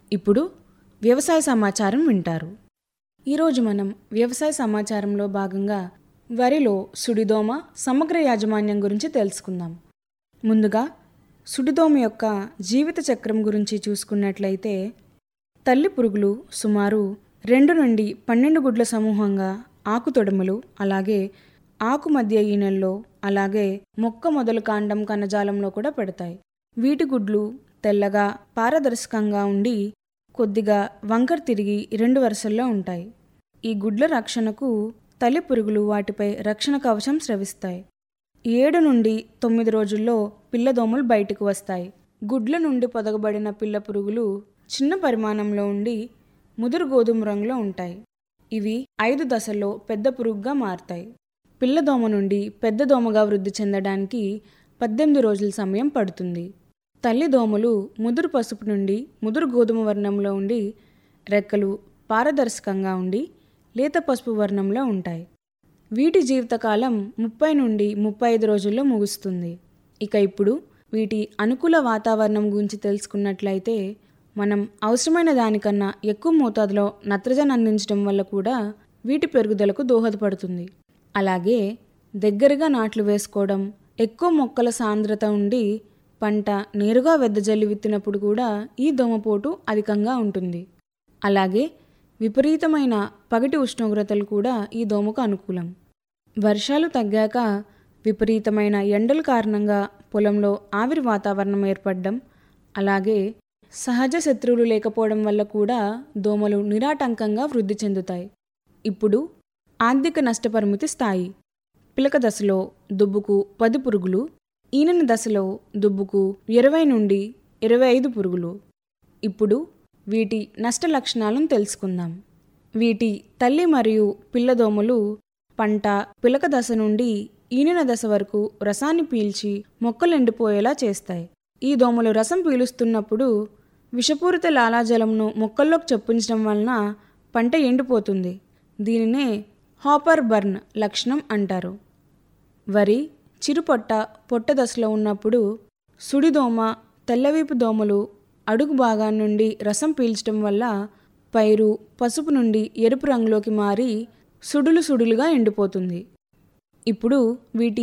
ఇప్పుడు వ్యవసాయ సమాచారం వింటారు ఈరోజు మనం వ్యవసాయ సమాచారంలో భాగంగా వరిలో సుడిదోమ సమగ్ర యాజమాన్యం గురించి తెలుసుకుందాం ముందుగా సుడిదోమ యొక్క జీవిత చక్రం గురించి చూసుకున్నట్లయితే తల్లి పురుగులు సుమారు రెండు నుండి పన్నెండు గుడ్ల సమూహంగా ఆకు తొడమలు అలాగే ఆకు మధ్య ఈనెల్లో అలాగే మొక్క మొదలు కాండం కణజాలంలో కూడా పెడతాయి వీటి గుడ్లు తెల్లగా పారదర్శకంగా ఉండి కొద్దిగా వంకర తిరిగి రెండు వరుసల్లో ఉంటాయి ఈ గుడ్ల రక్షణకు తల్లి పురుగులు వాటిపై రక్షణ కవచం స్రవిస్తాయి ఏడు నుండి తొమ్మిది రోజుల్లో పిల్లదోమలు బయటకు వస్తాయి గుడ్ల నుండి పొదగబడిన పిల్ల పురుగులు చిన్న పరిమాణంలో ఉండి ముదురు గోధుమ రంగులో ఉంటాయి ఇవి ఐదు దశల్లో పెద్ద పురుగుగా మారతాయి పిల్లదోమ నుండి పెద్ద దోమగా వృద్ధి చెందడానికి పద్దెనిమిది రోజుల సమయం పడుతుంది తల్లి దోమలు ముదురు పసుపు నుండి ముదురు గోధుమ వర్ణంలో ఉండి రెక్కలు పారదర్శకంగా ఉండి లేత పసుపు వర్ణంలో ఉంటాయి వీటి జీవితకాలం ముప్పై నుండి ముప్పై ఐదు రోజుల్లో ముగుస్తుంది ఇక ఇప్పుడు వీటి అనుకూల వాతావరణం గురించి తెలుసుకున్నట్లయితే మనం అవసరమైన దానికన్నా ఎక్కువ మోతాదులో నత్రజని అందించడం వల్ల కూడా వీటి పెరుగుదలకు దోహదపడుతుంది అలాగే దగ్గరగా నాట్లు వేసుకోవడం ఎక్కువ మొక్కల సాంద్రత ఉండి పంట నేరుగా వెద్దజల్లి విత్తినప్పుడు కూడా ఈ దోమపోటు అధికంగా ఉంటుంది అలాగే విపరీతమైన పగటి ఉష్ణోగ్రతలు కూడా ఈ దోమకు అనుకూలం వర్షాలు తగ్గాక విపరీతమైన ఎండల కారణంగా పొలంలో ఆవిరి వాతావరణం ఏర్పడడం అలాగే సహజ శత్రువులు లేకపోవడం వల్ల కూడా దోమలు నిరాటంకంగా వృద్ధి చెందుతాయి ఇప్పుడు ఆర్థిక నష్టపరిమితి స్థాయి పిలక దశలో దుబ్బుకు పది పురుగులు ఈనెన దశలో దుబ్బుకు ఇరవై నుండి ఇరవై ఐదు పురుగులు ఇప్పుడు వీటి నష్ట లక్షణాలను తెలుసుకుందాం వీటి తల్లి మరియు పిల్లదోమలు పంట పిలక దశ నుండి ఈనెన దశ వరకు రసాన్ని పీల్చి మొక్కలు ఎండిపోయేలా చేస్తాయి ఈ దోమలు రసం పీలుస్తున్నప్పుడు విషపూరిత లాలాజలంను మొక్కల్లోకి చొప్పించడం వలన పంట ఎండిపోతుంది దీనినే హాపర్ బర్న్ లక్షణం అంటారు వరి చిరుపొట్ట పొట్ట దశలో ఉన్నప్పుడు సుడిదోమ తెల్లవీపు దోమలు అడుగు భాగం నుండి రసం పీల్చడం వల్ల పైరు పసుపు నుండి ఎరుపు రంగులోకి మారి సుడులు సుడులుగా ఎండిపోతుంది ఇప్పుడు వీటి